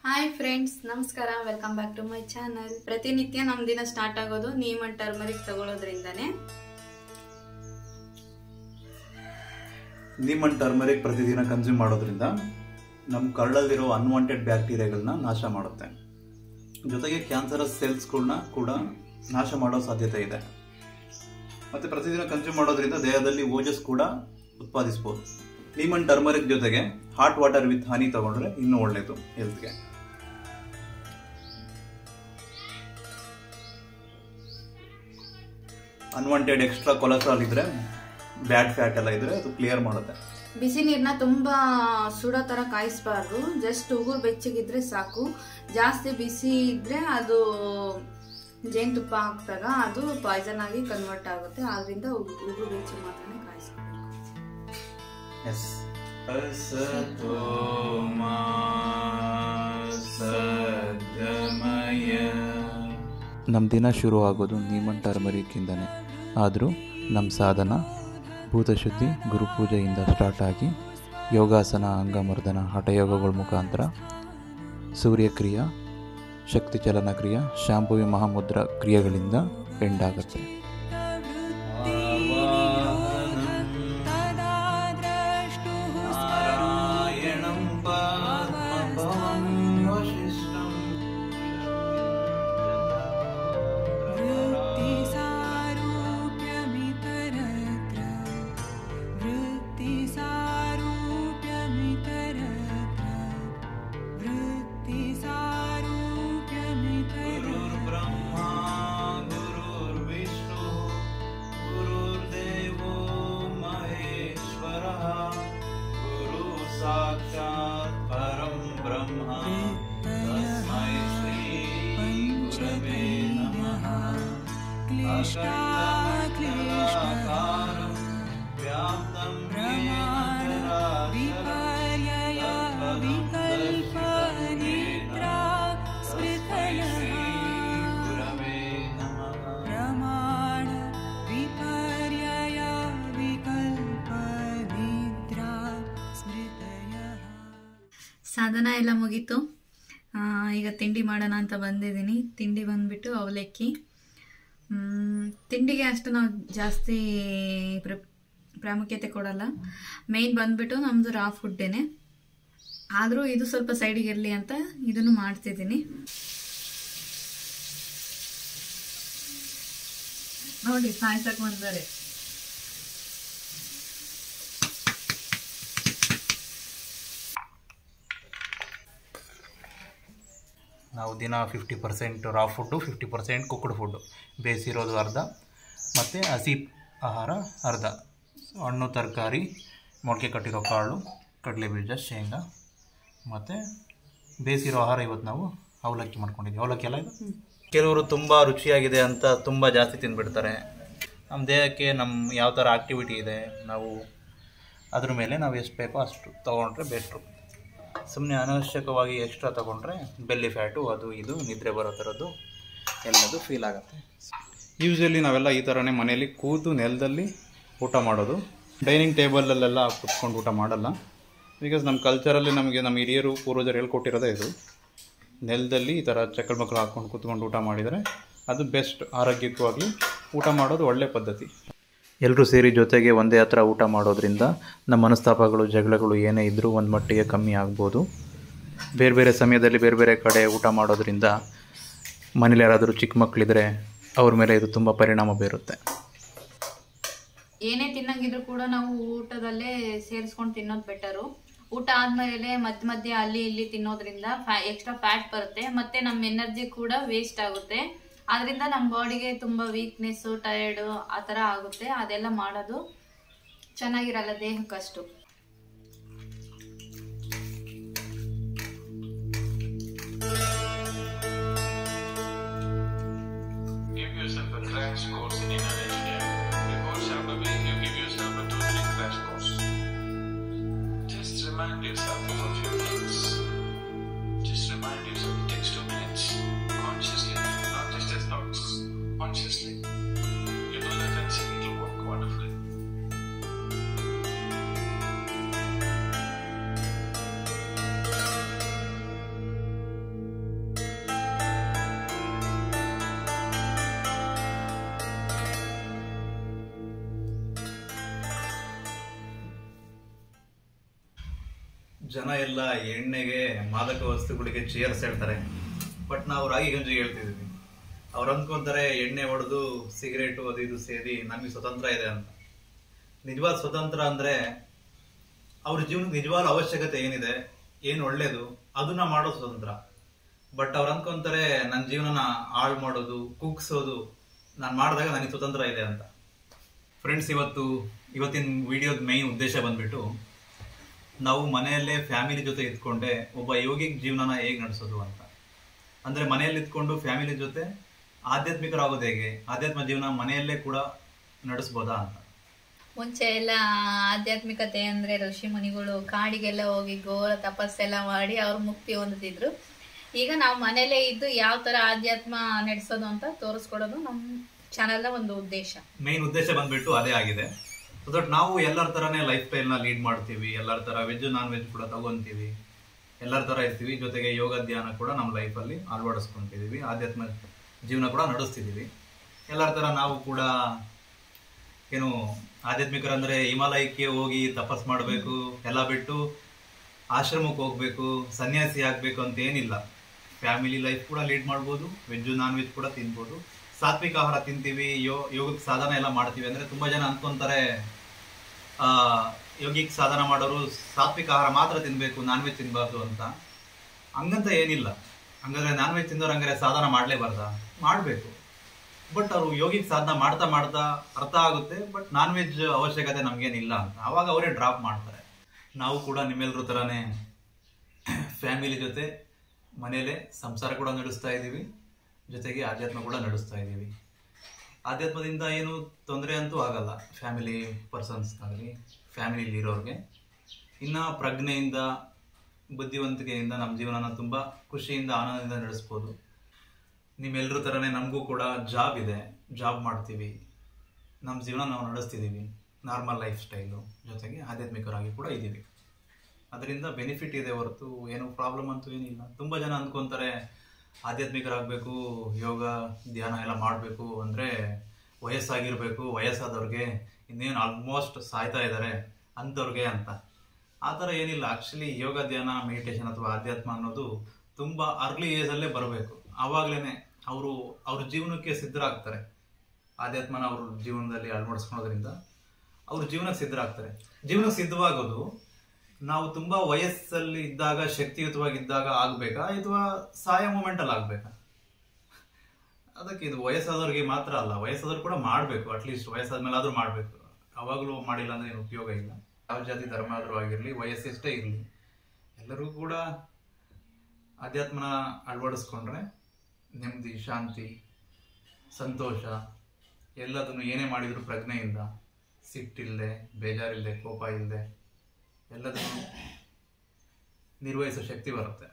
Hi friends ನಮಸ್ಕಾರ welcome back to my channel ಪ್ರತಿನಿತ್ಯ ನಮ್ಮ ದಿನ ಸ್ಟಾರ್ಟ್ ಆಗೋದು ನೀಮ್ ಅಂಡ್ ಟರ್ಮರಿಕ್ ತಗೊಳ್ಳೋದ್ರಿಂದಾನೆ ನೀಮ್ ಅಂಡ್ ಟರ್ಮರಿಕ್ ಪ್ರತಿದಿನ ಕನ್ಸ್ಯೂಮ್ ಮಾಡೋದ್ರಿಂದ ನಮ್ಮ ಕರಳಲ್ಲಿರೋ ಅನ್ವಾಂಟೆಡ್ ಬ್ಯಾಕ್ಟೀರಿಯಾಗಳನ್ನ ನಾಶ ಮಾಡುತ್ತೆ ಜೊತೆಗೆ ಕ್ಯಾನ್ಸರಸ್ ಸೆಲ್ಸ್ಗಳನ್ನ ಕೂಡ ನಾಶ ಮಾಡೋ ಸಾಧ್ಯತೆ ಇದೆ ಮತ್ತೆ ಪ್ರತಿದಿನ ಕನ್ಸ್ಯೂಮ್ ಮಾಡೋದ್ರಿಂದ ದೇಹದಲ್ಲಿ ಓಜಸ್ ಕೂಡ ಉತ್ಪಾದಿಸಬಹುದು ನೀಮ್ ಅಂಡ್ ಟರ್ಮರಿಕ್ ಜೊತೆಗೆ ಹಾಟ್ ವಾಟರ್ ವಿತ್ ಹನಿ ತಗೊಂಡ್ರೆ ಇನ್ನೂ ಒಳ್ಳೇದು ಹೆಲ್ತ್ಗೆ ಅನ್ವಾಂಟೆಡ್ ಎಕ್ಸ್ಟ್ರಾ ಕೊಲೆಸ್ಟ್ರಾಲ್ ಇದ್ರೆ ಬ್ಯಾಡ್ ಫ್ಯಾಟ್ ಎಲ್ಲ ಇದ್ರೆ ಅದು ಕ್ಲಿಯರ್ ಮಾಡುತ್ತೆ ಬಿಸಿ ನೀರ್ನ ತುಂಬಾ ಸುಡೋ ತರ ಕಾಯಿಸ್ಬಾರ್ದು ಜಸ್ಟ್ ಉಗುರು ಬೆಚ್ಚಗಿದ್ರೆ ಸಾಕು ಜಾಸ್ತಿ ಬಿಸಿ ಇದ್ರೆ ಅದು ಜೇನುತುಪ್ಪ ಹಾಕಿದಾಗ ಅದು ಪಾಯ್ಸನ್ ಆಗಿ ಕನ್ವರ್ಟ್ ಆಗುತ್ತೆ ಆದ್ರಿಂದ ಉಗು- ಉಗುರು ಬೆಚ್ಚಗೆ ಮಾತ್ರನೇ ಕಾಯಿಸ್ಬೇಕು ಎಸ್ ನಮ್ಮ ದಿನ ಶುರು ಆಗೋದು ನೀಮನ್ ಟರ್ಮರಿಕ್ಕಿಂದನೇ ಆದರೂ ನಮ್ಮ ಸಾಧನ ಭೂತಶುದ್ಧಿ ಗುರುಪೂಜೆಯಿಂದ ಸ್ಟಾರ್ಟ್ ಆಗಿ ಯೋಗಾಸನ ಅಂಗಮರ್ದನ ಹಠಯೋಗಗಳ ಮುಖಾಂತರ ಸೂರ್ಯಕ್ರಿಯಾ ಶಕ್ತಿ ಚಲನ ಕ್ರಿಯಾ ಶಾಂಭವಿ ಮಹಾಮುದ್ರ ಕ್ರಿಯೆಗಳಿಂದ ಎಂಡ್ ಆಗುತ್ತೆ वृत्तिसारूप्यमितरत्र वृत्तिसारूप्यमितरत्र वृत्तिसारूप्यमितरत्र पञ्चदैन्यः क्लिष्टाक्लिष्टः प्रमाण विपर्यय विकल्पनिद्रा स्मृतयः प्रमाण विपर्यय विकल्पनिद्रा स्मृतयः ಸಾಧನ ಎಲ್ಲ ಮುಗೀತು ಆ, ಈಗ ತಿಂಡಿ ಮಾಡೋಣ ಅಂತ ಬಂದಿದ್ದೀನಿ ತಿಂಡಿ ಬಂದ್ಬಿಟ್ಟು ಅವಲಕ್ಕಿ ಮ್, ತಿಂಡಿಗೆ ಅಷ್ಟು ನಾವು ಜಾಸ್ತಿ ಪ್ರ ಪ್ರಾಮುಖ್ಯತೆ ಕೊಡಲ್ಲ ಮೇಯ್ನ್ ಬಂದ್ಬಿಟ್ಟು ನಮ್ಮದು ರಾ ಫುಡ್ಡೇನೆ ಆದರೂ ಇದು ಸ್ವಲ್ಪ ಸೈಡಿಗೆ ಇರಲಿ ಅಂತ ಇದನ್ನು ಮಾಡ್ತಿದ್ದೀನಿ ನೋಡಿ ಸಾಯ್ಸಕ್ಕೆ ಬಂದರೆ ನಾವು ದಿನ fifty percent raw food fifty percent cooked food ಬೇಯಿಸಿರೋದು ಅರ್ಧ ಮತ್ತು ಹಸಿ ಆಹಾರ ಅರ್ಧ ಸೊ ಹಣ್ಣು ತರಕಾರಿ ಮೊಳಕೆ ಕಟ್ಟಿರೋ ಕಾಳು ಕಡಲೆ ಬೀಜ ಶೇಂಗಾ ಮತ್ತು ಬೇಯಿಸಿರೋ ಆಹಾರ ಇವತ್ತು ನಾವು ಅವಲಕ್ಕಿ ಮಾಡ್ಕೊಂಡಿದ್ದೀವಿ ಅವಲಕ್ಕಿ ಎಲ್ಲ ಇದು ಕೆಲವರು ತುಂಬ ರುಚಿಯಾಗಿದೆ ಅಂತ ತುಂಬ ಜಾಸ್ತಿ ತಿಂದ್ಬಿಡ್ತಾರೆ ನಮ್ಮ ದೇಹಕ್ಕೆ ನಮ್ಮ ಯಾವ ಥರ ಆಕ್ಟಿವಿಟಿ ಇದೆ ನಾವು ಅದ್ರ ಮೇಲೆ ನಾವು ಎಷ್ಟು ಬೇಕೋ ಅಷ್ಟು ತೊಗೊಂಡ್ರೆ ಬೆಟ್ರು ಸುಮ್ಮನೆ ಅನಾವಶ್ಯಕವಾಗಿ ಎಕ್ಸ್ಟ್ರಾ ತೊಗೊಂಡ್ರೆ ಬೆಲ್ಲಿ ಫ್ಯಾಟು ಅದು ಇದು ನಿದ್ರೆ ಬರೋ ಥರದ್ದು ಎಲ್ಲದು ಫೀಲ್ ಆಗುತ್ತೆ ಯೂಶ್ವಲಿ ನಾವೆಲ್ಲ ಈ ಥರನೇ ಮನೆಯಲ್ಲಿ ಕೂತು ನೆಲದಲ್ಲಿ ಊಟ ಮಾಡೋದು ಡೈನಿಂಗ್ ಟೇಬಲಲ್ಲೆಲ್ಲ ಕುತ್ಕೊಂಡು ಊಟ ಮಾಡಲ್ಲ ಬಿಕಾಸ್ ನಮ್ಮ ಕಲ್ಚರಲ್ಲಿ ನಮಗೆ ನಮ್ಮ ಹಿರಿಯರು ಪೂರ್ವಜರು ಹೇಳ್ಕೊಟ್ಟಿರೋದೇ ಇದು ನೆಲದಲ್ಲಿ ಈ ಥರ ಚಕ್ಕಳ ಮಕ್ಕಳು ಹಾಕ್ಕೊಂಡು ಕೂತ್ಕೊಂಡು ಊಟ ಮಾಡಿದರೆ ಅದು ಬೆಸ್ಟ್ ಆರೋಗ್ಯಕ್ಕೂ ಆಗಲಿ ಊಟ ಮಾಡೋದು ಒಳ್ಳೆ ಪದ್ಧತಿ ಎಲ್ಲರೂ ಸೇರಿ ಜೊತೆಗೆ ಒಂದೇ ಹತ್ರ ಊಟ ಮಾಡೋದ್ರಿಂದ ನಮ್ಮ ಮನಸ್ತಾಪಗಳು ಜಗಳಗಳು ಏನೇ ಇದ್ದರೂ ಒಂದು ಮಟ್ಟಿಗೆ ಕಮ್ಮಿ ಆಗ್ಬೋದು ಬೇರೆ ಬೇರೆ ಸಮಯದಲ್ಲಿ ಬೇರೆ ಬೇರೆ ಕಡೆ ಊಟ ಮಾಡೋದ್ರಿಂದ ಮನೇಲಿ ಯಾರಾದರೂ ಚಿಕ್ಕ ಮಕ್ಕಳಿದ್ರೆ ಅವ್ರ ಮೇಲೆ ಇದು ತುಂಬ ಪರಿಣಾಮ ಬೀರುತ್ತೆ ಏನೇ ತಿನ್ನಂಗಿದ್ರು ಕೂಡ ನಾವು ಊಟದಲ್ಲೇ ಸೇರಿಸ್ಕೊಂಡು ತಿನ್ನೋದು ಬೆಟರು ಊಟ ಆದ್ಮೇಲೆ ಮಧ್ಯ ಮಧ್ಯೆ ಅಲ್ಲಿ ಇಲ್ಲಿ ತಿನ್ನೋದ್ರಿಂದ ಎಕ್ಸ್ಟ್ರಾ ಫ್ಯಾಟ್ ಬರುತ್ತೆ ಮತ್ತೆ ನಮ್ಮ ಎನರ್ಜಿ ಕೂಡ ವೇಸ್ಟ್ ಆಗುತ್ತೆ ಅದರಿಂದ ನಮ್ಮ ಬಾಡಿಗೆ ತುಂಬಾ ವೀಕ್ನೆಸ್ ಟಯರ್ಡ್ ಆ ಥರ ಆಗುತ್ತೆ ಅದೆಲ್ಲ ಮಾಡೋದು ಚೆನ್ನಾಗಿರಲ್ಲ ದೇಹಕ್ಕಷ್ಟು Give yourself a crash course in inner engineering. Before Shambhavi, you give yourself a two-minute crash course. Just remind yourself of a few things. Just remind yourself. It takes two minutes. Consciously, not just as thoughts. Consciously. You do that and see it will work wonderfully. ಜನ ಎಲ್ಲ ಎಣ್ಣೆಗೆ ಮಾದಕ ವಸ್ತುಗಳಿಗೆ chairs ಹೇಳ್ತಾರೆ but ನಾವು ರಾಗಿ ಗಂಜಿ ಹೇಳ್ತಿದೀವಿ ಅವ್ರು ಅಂದ್ಕೊಂತಾರೆ ಎಣ್ಣೆ ಹೊಡೆದು ಸಿಗರೇಟು ಅದು ಇದು ಸೇರಿ ನಮಗೆ ಸ್ವತಂತ್ರ ಇದೆ ಅಂತ ನಿಜವಾದ ಸ್ವತಂತ್ರ ಅಂದ್ರೆ ಅವ್ರ ಜೀವನಕ್ಕೆ ನಿಜವಾದ ಅವಶ್ಯಕತೆ ಏನಿದೆ ಏನು ಒಳ್ಳೇದು ಅದನ್ನ ಮಾಡೋ ಸ್ವತಂತ್ರ ಬಟ್ ಅವ್ರು ಅನ್ಕೊಂತಾರೆ ನನ್ನ ಜೀವನನ ಹಾಳು ಮಾಡೋದು ಕುಗ್ಸೋದು ನಾನು ಮಾಡಿದಾಗ ನನಗೆ ಸ್ವತಂತ್ರ ಇದೆ ಅಂತ ಫ್ರೆಂಡ್ಸ್ ಇವತ್ತು ಇವತ್ತಿನ ವಿಡಿಯೋದ ಮೈನ್ ಉದ್ದೇಶ ಬಂದ್ಬಿಟ್ಟು ನಾವು ಮನೆಯಲ್ಲೇ ಫ್ಯಾಮಿಲಿ ಜೊತೆ ಇದ್ಕೊಂಡೆ ಒಬ್ಬ ಯೋಗಿಕ್ ಜೀವನನ ಹೇಗೆ ನಡೆಸೋದು ಅಂತ ಅಂದ್ರೆ ಮನೆಯಲ್ಲಿ ಇದ್ಕೊಂಡು ಫ್ಯಾಮಿಲಿ ಜೊತೆ ಆಧ್ಯಾತ್ಮಿಕರಾಗೋದು ಹೇಗೆ ಆಧ್ಯಾತ್ಮ ಜೀವನ ಮನೆಯಲ್ಲೇ ಕೂಡ ನಡೆಸ್ಬೋದಾ ಅಂತ ಮುಂಚೆ ಎಲ್ಲ ಆಧ್ಯಾತ್ಮಿಕತೆ ಅಂದ್ರೆ ಋಷಿ ಮುನಿಗಳು ಕಾಡಿಗೆಲ್ಲ ಹೋಗಿ ಘೋರ ತಪಸ್ಸೆಲ್ಲ ಮಾಡಿ ಅವ್ರು ಮುಕ್ತಿ ಹೊಂದುತ್ತಿದ್ರು ಈಗ ನಾವು ಮನೇಲೇ ಇದ್ದು ಯಾವ ತರ ಆಧ್ಯಾತ್ಮ ನಡೆಸೋದು ಅಂತ ತೋರಿಸ್ಕೊಡೋದು ನಮ್ಮ ಚಾನಲ್ನ ಒಂದು ಉದ್ದೇಶ ಮೇನ್ ಉದ್ದೇಶ ಬಂದ್ಬಿಟ್ಟು ಅದೇ ಆಗಿದೆ ಸೊ ದಟ್ ನಾವು ಎಲ್ಲರ ತರನೇ ಲೈಫ್ ಸ್ಟೈಲ್ನ ಲೀಡ್ ಮಾಡ್ತೀವಿ ಎಲ್ಲರ ತರ ವೆಜ್ ನಾನ್ ವೆಜ್ ಕೂಡ ತಗೊಂತೀವಿ ಎಲ್ಲರ ತರ ಇರ್ತೀವಿ ಜೊತೆಗೆ ಯೋಗ ಧ್ಯಾನ ಕೂಡ ನಮ್ಮ ಲೈಫಲ್ಲಿ ಅಳವಡಿಸ್ಕೊಂತಿದೀವಿ ಆಧ್ಯಾತ್ಮ ಜೀವನ ಕೂಡ ನಡೆಸ್ತಿದೀವಿ ಎಲ್ಲರ ತರ ನಾವು ಕೂಡ ಏನು ಆಧ್ಯಾತ್ಮಿಕರಂದ್ರೆ ಹಿಮಾಲಯಕ್ಕೆ ಹೋಗಿ ತಪಸ್ ಮಾಡಬೇಕು ಎಲ್ಲ ಬಿಟ್ಟು ಆಶ್ರಮಕ್ಕೆ ಹೋಗ್ಬೇಕು ಸನ್ಯಾಸಿ ಆಗ್ಬೇಕು ಅಂತ ಏನಿಲ್ಲ ಫ್ಯಾಮಿಲಿ ಲೈಫ್ ಕೂಡ ಲೀಡ್ ಮಾಡ್ಬೋದು ವೆಜ್ ನಾನ್ ವೆಜ್ ಕೂಡ ತಿನ್ಬೋದು ಸಾತ್ವಿಕ ಆಹಾರ ತಿಂತೀವಿ ಯೋ ಯೋಗಕ್ಕೆ ಸಾಧನ ಎಲ್ಲ ಮಾಡ್ತೀವಿ ಅಂದ್ರೆ ತುಂಬಾ ಜನ ಅನ್ಕೊಂತಾರೆ ಆ ಯೋಗಿಕ್ ಸಾಧನ ಮಾಡೋರು ಸಾತ್ವಿಕ ಆಹಾರ ಮಾತ್ರ ತಿನ್ಬೇಕು ನಾನ್ ವೆಜ್ ತಿನ್ಬಾರ್ದು ಅಂತ ಹಂಗಂತ ಏನಿಲ್ಲ ಹಂಗಾದ್ರೆ ನಾನ್ ವೆಜ್ ತಿಂದವ್ರು ಹಂಗಾರೆ ಸಾಧನ ಮಾಡ್ಲೇಬಾರ್ದಾ ಮಾಡ್ಬೇಕು ಬಟ್ ಅವರು ಯೋಗಿಕ್ ಸಾಧನ ಮಾಡ್ತಾ ಮಾಡ್ತಾ ಅರ್ಥ ಆಗುತ್ತೆ ಬಟ್ ನಾನ್ ವೆಜ್ ಅವಶ್ಯಕತೆ ನಮ್ಗೇನಿಲ್ಲ ಅಂತ ಅವಾಗ ಅವರೇ ಡ್ರಾಪ್ ಮಾಡ್ತಾರೆ ನಾವು ಕೂಡ ನಿಮ್ಮೆಲ್ಲರ ತರಾನೇ ಫ್ಯಾಮಿಲಿ ಜೊತೆ ಮನೇಲೆ ಸಂಸಾರ ಕೂಡ ನಡೆಸ್ತಾ ಇದ್ದೀವಿ ಜೊತೆಗೆ ಆಧ್ಯಾತ್ಮ ಕೂಡ ನಡೆಸ್ತಾ ಇದ್ದೀವಿ ಆಧ್ಯಾತ್ಮದಿಂದ ಏನು ತೊಂದರೆ ಅಂತೂ ಆಗಲ್ಲ ಫ್ಯಾಮಿಲಿ ಪರ್ಸನ್ಸ್ಗಾಗಲಿ ಫ್ಯಾಮಿಲಿಲಿ ಇರೋರಿಗೆ ಇನ್ನು ಪ್ರಜ್ಞೆಯಿಂದ ಬುದ್ಧಿವಂತಿಕೆಯಿಂದ ನಮ್ಮ ಜೀವನನ ತುಂಬ ಖುಷಿಯಿಂದ ಆನಂದದಿಂದ ನಡೆಸ್ಬೋದು ನಿಮ್ಮೆಲ್ಲರ ಥರನೇ ನಮಗೂ ಕೂಡ ಜಾಬ್ ಇದೆ ಜಾಬ್ ಮಾಡ್ತೀವಿ ನಮ್ಮ ಜೀವನ ನಾವು ನಡೆಸ್ತಿದ್ದೀವಿ ನಾರ್ಮಲ್ ಲೈಫ್ ಸ್ಟೈಲು ಜೊತೆಗೆ ಆಧ್ಯಾತ್ಮಿಕರಾಗಿ ಕೂಡ ಇದ್ದೀವಿ ಅದರಿಂದ ಬೆನಿಫಿಟ್ ಇದೆ ಹೊರತು ಏನು ಪ್ರಾಬ್ಲಮ್ ಅಂತೂ ಏನಿಲ್ಲ ತುಂಬ ಜನ ಅಂದ್ಕೊಂತಾರೆ ಆಧ್ಯಾತ್ಮಿಕರಾಗಬೇಕು ಯೋಗ ಧ್ಯಾನ ಎಲ್ಲ ಮಾಡಬೇಕು ಅಂದರೆ ವಯಸ್ಸಾಗಿರಬೇಕು ವಯಸ್ಸಾದವ್ರಿಗೆ ಇನ್ನೇನು ಆಲ್ಮೋಸ್ಟ್ ಸಾಯ್ತಾ ಇದ್ದಾರೆ ಅಂಥವ್ರಿಗೆ ಅಂತ ಆ ಥರ ಏನಿಲ್ಲ ಆ್ಯಕ್ಚುಲಿ ಯೋಗ ಧ್ಯಾನ ಮೆಡಿಟೇಷನ್ ಅಥವಾ ಆಧ್ಯಾತ್ಮ ಅನ್ನೋದು ತುಂಬ ಅರ್ಲಿ ಏಜಲ್ಲೇ ಬರಬೇಕು ಆವಾಗಲೇ ಅವರು ಅವ್ರ ಜೀವನಕ್ಕೆ ಸಿದ್ಧರಾಗ್ತಾರೆ ಆಧ್ಯಾತ್ಮನ ಅವ್ರ ಜೀವನದಲ್ಲಿ ಅಳವಡಿಸ್ಕೊಳೋದ್ರಿಂದ ಅವ್ರ ಜೀವನಕ್ಕೆ ಸಿದ್ಧರಾಗ್ತಾರೆ ಜೀವನಕ್ಕೆ ಸಿದ್ಧವಾಗೋದು ನಾವು ತುಂಬಾ ವಯಸ್ಸಲ್ಲಿ ಇದ್ದಾಗ ಶಕ್ತಿಯುತವಾಗಿದ್ದಾಗ ಆಗ್ಬೇಕಾ ಅಥವಾ ಸಾಯ ಮೂಮೆಂಟ್ ಅಲ್ಲಿ ಆಗ್ಬೇಕಾ ಅದಕ್ಕೆ ಇದು ವಯಸ್ಸಾದವ್ರಿಗೆ ಮಾತ್ರ ಅಲ್ಲ ವಯಸ್ಸಾದವ್ರು ಕೂಡ ಮಾಡ್ಬೇಕು ಅಟ್ಲೀಸ್ಟ್ ವಯಸ್ಸಾದ್ಮೇಲೆ ಆದ್ರೂ ಮಾಡ್ಬೇಕು ಅವಾಗಲೂ ಮಾಡಿಲ್ಲ ಅಂದ್ರೆ ಏನು ಉಪಯೋಗ ಇಲ್ಲ ಯಾವ ಜಾತಿ ಧರ್ಮ ಆದ್ರೂ ಆಗಿರ್ಲಿ ವಯಸ್ಸೆಷ್ಟೇ ಇರಲಿ ಎಲ್ಲರಿಗೂ ಕೂಡ ಅಧ್ಯಾತ್ಮನ ಅಳವಡಿಸ್ಕೊಂಡ್ರೆ ನೆಮ್ಮದಿ ಶಾಂತಿ ಸಂತೋಷ ಎಲ್ಲದನ್ನು ಏನೇ ಮಾಡಿದ್ರು ಪ್ರಜ್ಞೆಯಿಂದ ಸಿಟ್ಟಿಲ್ಲದೆ ಬೇಜಾರಿಲ್ಲದೆ ಕೋಪ ಇಲ್ಲದೆ ಎಲ್ಲದನ್ನು ನಿರ್ವಹಿಸೋ ಶಕ್ತಿ ಬರುತ್ತೆ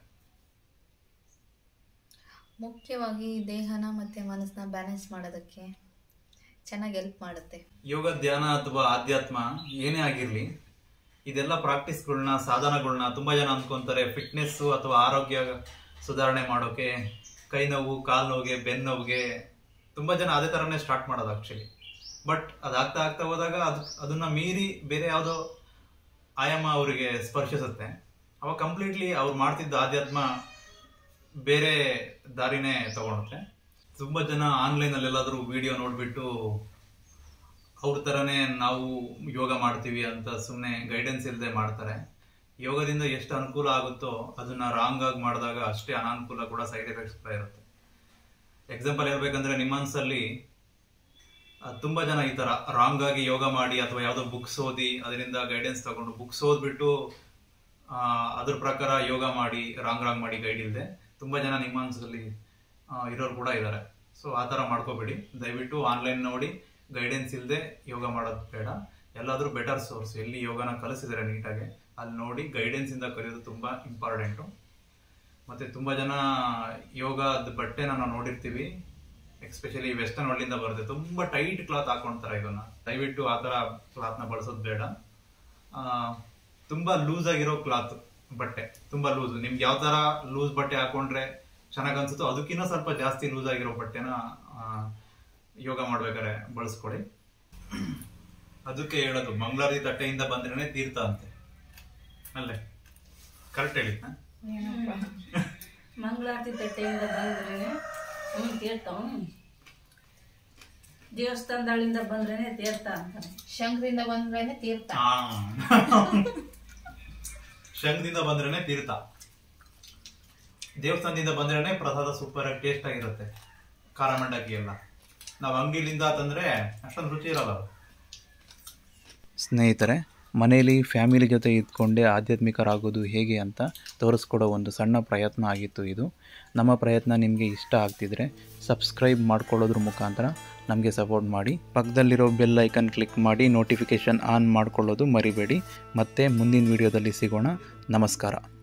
ಮುಖ್ಯವಾಗಿ ದೇಹನ ಮತ್ತೆ ಮನಸ್ಸನ್ನ ಬ್ಯಾಲೆನ್ಸ್ ಮಾಡೋದಕ್ಕೆ ಚೆನ್ನಾಗಿ ಹೆಲ್ಪ್ ಮಾಡುತ್ತೆ ಯೋಗ ಧ್ಯಾನ ಅಥವಾ ಆಧ್ಯಾತ್ಮ ಏನೇ ಆಗಿರ್ಲಿ ಇದೆಲ್ಲ ಪ್ರಾಕ್ಟೀಸ್ಗಳನ್ನ ಸಾಧನಗಳನ್ನ ತುಂಬಾ ಜನ ಅನ್ಕೊಂತಾರೆ ಫಿಟ್ನೆಸ್ ಅಥವಾ ಆರೋಗ್ಯ ಸುಧಾರಣೆ ಮಾಡೋಕೆ ಕೈ ನೋವು ಕಾಲು ನೋವಿಗೆ ಬೆನ್ನು ನೋವಿಗೆ ತುಂಬಾ ಜನ ಅದೇ ತರನೇ ಸ್ಟಾರ್ಟ್ ಮಾಡೋದು ಆಕ್ಚುಲಿ ಬಟ್ ಅದಾಗ್ತಾ ಆಗ್ತಾ ಹೋದಾಗ ಅದು ಅದನ್ನ ಮೀರಿ ಬೇರೆ ಯಾವುದೋ ಆಯಾಮ ಅವರಿಗೆ ಸ್ಪರ್ಶಿಸುತ್ತೆ ಅವಾಗ ಕಂಪ್ಲೀಟ್ಲಿ ಅವ್ರು ಮಾಡ್ತಿದ್ದ ಆಧ್ಯಾತ್ಮ ಬೇರೆ ದಾರಿನೇ ತಗೊಳುತ್ತೆ ತುಂಬಾ ಜನ ಆನ್ಲೈನ್ ಅಲ್ಲಿ ಎಲ್ಲಾದ್ರೂ ವಿಡಿಯೋ ನೋಡ್ಬಿಟ್ಟು ಅವ್ರ ತರನೇ ನಾವು ಯೋಗ ಮಾಡ್ತೀವಿ ಅಂತ ಸುಮ್ಮನೆ ಗೈಡೆನ್ಸ್ ಇಲ್ಲದೆ ಮಾಡ್ತಾರೆ ಯೋಗದಿಂದ ಎಷ್ಟು ಅನುಕೂಲ ಆಗುತ್ತೋ ಅದನ್ನ ರಾಂಗ್ ಆಗಿ ಮಾಡಿದಾಗ ಅಷ್ಟೇ ಅನಾನುಕೂಲ ಕೂಡ ಸೈಡ್ ಎಫೆಕ್ಟ್ಸ್ ಕೂಡ ಇರುತ್ತೆ ಎಕ್ಸಾಂಪಲ್ ಹೇಳ್ಬೇಕಂದ್ರೆ ನಿಮ್ಮ ಮನಸ್ಸಲ್ಲಿ ಆ, ತುಂಬಾ ಜನ ಈ ತರ ರಾಂಗ್ ಆಗಿ ಯೋಗ ಮಾಡಿ ಅಥವಾ ಯಾವ್ದೋ ಬುಕ್ಸ್ ಓದಿ ಅದರಿಂದ ಗೈಡೆನ್ಸ್ ತಗೊಂಡು ಬುಕ್ಸ್ ಓದ್ಬಿಟ್ಟು ಆ, ಅದ್ರ ಪ್ರಕಾರ ಯೋಗ ಮಾಡಿ ರಾಂಗ್ ರಾಂಗ್ ಮಾಡಿ ಗೈಡ್ ಇಲ್ಲದೆ ತುಂಬಾ ಜನ ನಿಮ್ಮ ಮನಸ್ಸಲ್ಲಿ ಇರೋರು ಕೂಡ ಇದ್ದಾರೆ ಸೊ ಆ ತರ ಮಾಡ್ಕೋಬೇಡಿ ದಯವಿಟ್ಟು ಆನ್ಲೈನ್ ನೋಡಿ ಗೈಡೆನ್ಸ್ ಇಲ್ಲದೆ ಯೋಗ ಮಾಡೋದು ಬೇಡ ಎಲ್ಲಾದ್ರೂ ಬೆಟರ್ ಸೋರ್ಸ್ ಎಲ್ಲಿ ಯೋಗನ ಕಲಿಸಿದ್ದಾರೆ ನೀಟಾಗಿ ಅಲ್ಲಿ ನೋಡಿ ಗೈಡೆನ್ಸ್ ಇಂದ ಕಲಿಯೋದು ತುಂಬಾ ಇಂಪಾರ್ಟೆಂಟು ಮತ್ತೆ ತುಂಬಾ ಜನ ಯೋಗದ ಬಟ್ಟೆನ ನಾವು ನೋಡಿರ್ತೀವಿ ಎಸ್ಪೆಷಲಿ ವೆಸ್ಟರ್ನ್ ವರ್ಲ್ಡಿಂದ ಬರುತ್ತೆ ತುಂಬಾ ಟೈಟ್ ಕ್ಲಾತ್ ಹಾಕೊಂತಾರೆ ಇದನ್ನ ದಯವಿಟ್ಟು ಆ ತರ ಕ್ಲಾತ್ನ ಬಳಸೋದು ಬೇಡ ಆ, ತುಂಬಾ ಲೂಸ್ ಆಗಿರೋ ಕ್ಲಾತ್ ಬಟ್ಟೆ ತುಂಬಾ ಲೂಸ್ ನಿಮ್ಗೆ ಯಾವ ತರ ಲೂಸ್ ಬಟ್ಟೆ ಹಾಕೊಂಡ್ರೆ ಚೆನ್ನಾಗ್ ಅನ್ಸುತ್ತೋ ಅದಕ್ಕಿಂತ ಸ್ವಲ್ಪ ಜಾಸ್ತಿ ಲೂಸ್ ಆಗಿರೋ ಬಟ್ಟೆನ ಆ, ಯೋಗ ಮಾಡ್ಬೇಕಾದ್ರೆ ಬಳಸ್ಕೊಳ್ಳಿ ಅದಕ್ಕೆ ಹೇಳೋದು ಮಂಗಳಾರಿ ತಟ್ಟೆಯಿಂದ ಬಂದ್ರೇನೆ ತೀರ್ಥ ಅಂತೆ ಅಲ್ಲೇ ಕರೆಕ್ಟ್ ಹೇಳಿ ಮಂಗಳಾರತಿ ತಟ್ಟೆಯಿಂದ ಬಂದ್ರೇನೆ ಹ್ಞೂ ತೀರ್ಥ ಹ್ಞೂ ದೇವಸ್ಥಾನದಾಳಿಂದ ಬಂದ್ರೇನೆ ತೀರ್ಥ ಅಂತಾರೆ ಶಂಖದಿಂದ ಬಂದ್ರೇನೆ ತೀರ್ಥ ಶಂಖದಿಂದ ಬಂದ್ರೇನೆ ತೀರ್ಥ ದೇವಸ್ಥಾನದಿಂದ ಬಂದ್ರೇನೆ ಪ್ರಸಾದ ಸೂಪರ್ ಆಗಿ ಟೇಸ್ಟ್ ಆಗಿರುತ್ತೆ ಖಾರ ಮಂಡಕ್ಕಿ ಎಲ್ಲ ನಾವು ಅಂಗಡಿಲಿಂದ ತಂದ್ರೆ ಅಷ್ಟೊಂದು ರುಚಿ ಇರಲ್ಲ ಅದು. ಸ್ನೇಹಿತರೆ ಮನೆಯಲ್ಲಿ ಫ್ಯಾಮಿಲಿ ಜೊತೆ ಇದ್ಕೊಂಡೇ ಆಧ್ಯಾತ್ಮಿಕರಾಗೋದು ಹೇಗೆ ಅಂತ ತೋರಿಸ್ಕೊಡೋ ಒಂದು ಸಣ್ಣ ಪ್ರಯತ್ನ ಆಗಿತ್ತು ಇದು ನಮ್ಮ ಪ್ರಯತ್ನ ನಿಮಗೆ ಇಷ್ಟ ಆಗ್ತಿದ್ರೆ ಸಬ್ಸ್ಕ್ರೈಬ್ ಮಾಡ್ಕೊಳ್ಳೋದ್ರ ಮುಖಾಂತರ ನಮಗೆ ಸಪೋರ್ಟ್ ಮಾಡಿ ಪಕ್ಕದಲ್ಲಿರೋ ಬೆಲ್ ಐಕನ್ ಕ್ಲಿಕ್ ಮಾಡಿ ನೋಟಿಫಿಕೇಷನ್ ಆನ್ ಮಾಡ್ಕೊಳ್ಳೋದು ಮರಿಬೇಡಿ ಮತ್ತೆ ಮುಂದಿನ ವಿಡಿಯೋದಲ್ಲಿ ಸಿಗೋಣ ನಮಸ್ಕಾರ